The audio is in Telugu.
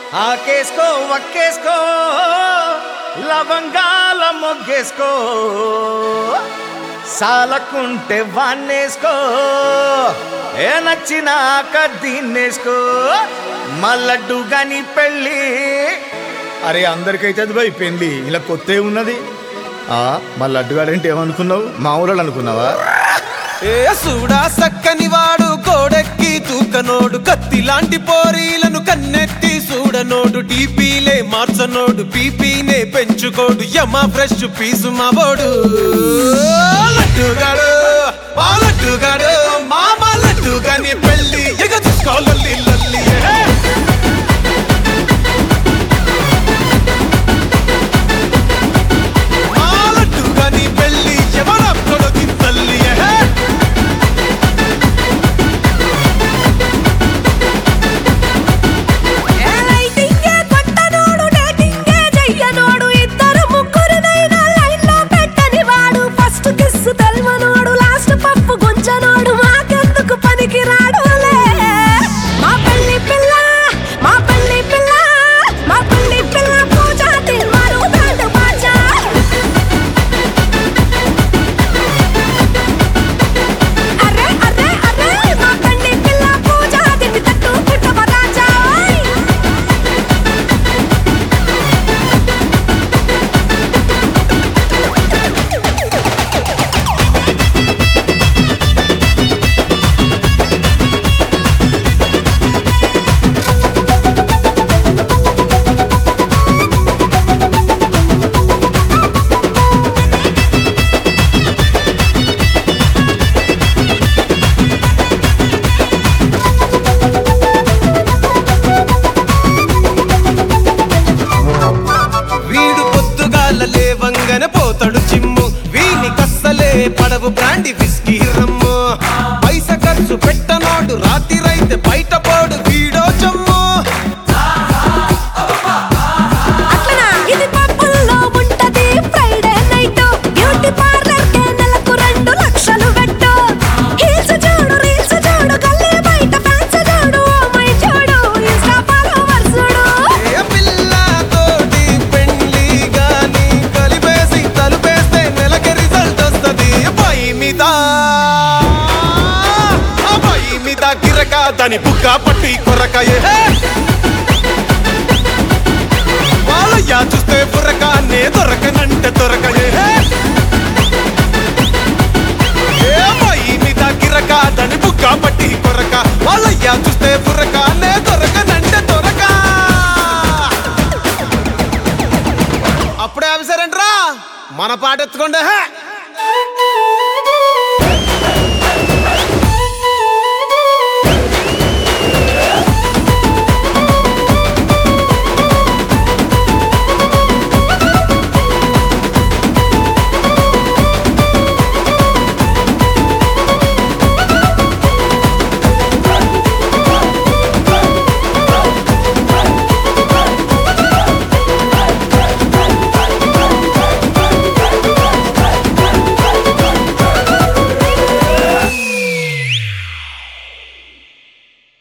ఆకేసుకో వక్కేసుకో లవంగాల మొగ్గేసుకో సాలకుంటే వాన్నేసుకో ఏ నచ్చినాక దీన్నేసుకో మల్లడ్డు గని పెళ్ళి అరే అందరికైతే అది భయ్ పెళ్ళి ఇలా కొత్త ఉన్నది ఆ మా లడ్డుగాడంటే ఏమనుకున్నావు మా ఊళ్ళో అనుకున్నావా ఏ సూడా సక్కని వాడు కోడెక్కి తూకనోడు కత్తి లాంటి పోరీలను కన్నెత్తి చూడనోడు డీపీలే మార్చనోడు పీపీనే పెంచుకోడు యమ ఫ్రెష్ పీసు మావోడు లడ్డుగాడు మా లడ్డుగాడు మామ లడ్డుగాని పెళ్ళి ఎగ చూసుకోవాలి లల్లి ఏ. మా లడ్డుగాని పెళ్ళి ఎవరప్పుడు తల్లి ఏ. లైటింగే కొట్టనోడు డేటింగే చెయ్యనోడు ఇద్దరు ముగ్గురినైనా లైన్లో పెట్టని వాడు ఫస్ట్ కిస్ తెల్వనోడు లాస్ట్ పప్పు గుంజనోడు మాకెందుకు పనికి రాడులే మా పెళ్లి పిల్ల మా పెళ్లి పిల్ల మా పెళ్లి పిల్ల పూజ తిన్మారు దాండు బాజా అరే అరే అరే మా పెళ్లి పిల్ల పూజ తిండి తట్టు పుట్టవ రాజా ఓయ్ వీడు పొద్దుగాల లేవంగన పోతాడు చిమ్ము వీని కස්සలే పడవు బ్రాండి విస్కీ రమ్ము పైస ఖర్చు పెట్టనోడు రాత్రిరైతే బయట పోడు వీడో చమ్ము అట్లనా ఇది పప్పుల్లో ఉంటది ఫ్రైడే నైట్ బ్యూటీ పార్లర్ కే నెలకు రెండు లక్షలు పెట్టు హీల్స్ చూడు రీల్స్ చూడు గల్లీ బయట ఫ్యాన్స్ చూడు ఓ మై చూడు ఇన్స్టా ఫాలోవర్స్ చూడు ఏ పిల్లతోటి పెళ్లి గాని కలిపేసి తలుపేస్తే నెలకి రిజల్ట్ వస్తది పై మీద ఆ పై మీద గిరక దాని బుక్క పట్టి కొరక ఏ వాళ్ళయ్యా చూస్తే బుర్రక నే దొరకనంటే దొరకయే ఏ పై మీద గిరక దాని బుక్క పట్టి కొరక వాళ్ళయ్యా చూస్తే బుర్రక నే దొరకనంటే దొరక అప్పుడే ఆఫీసర్ అంటరా మన పాట ఎత్తుకోండి హే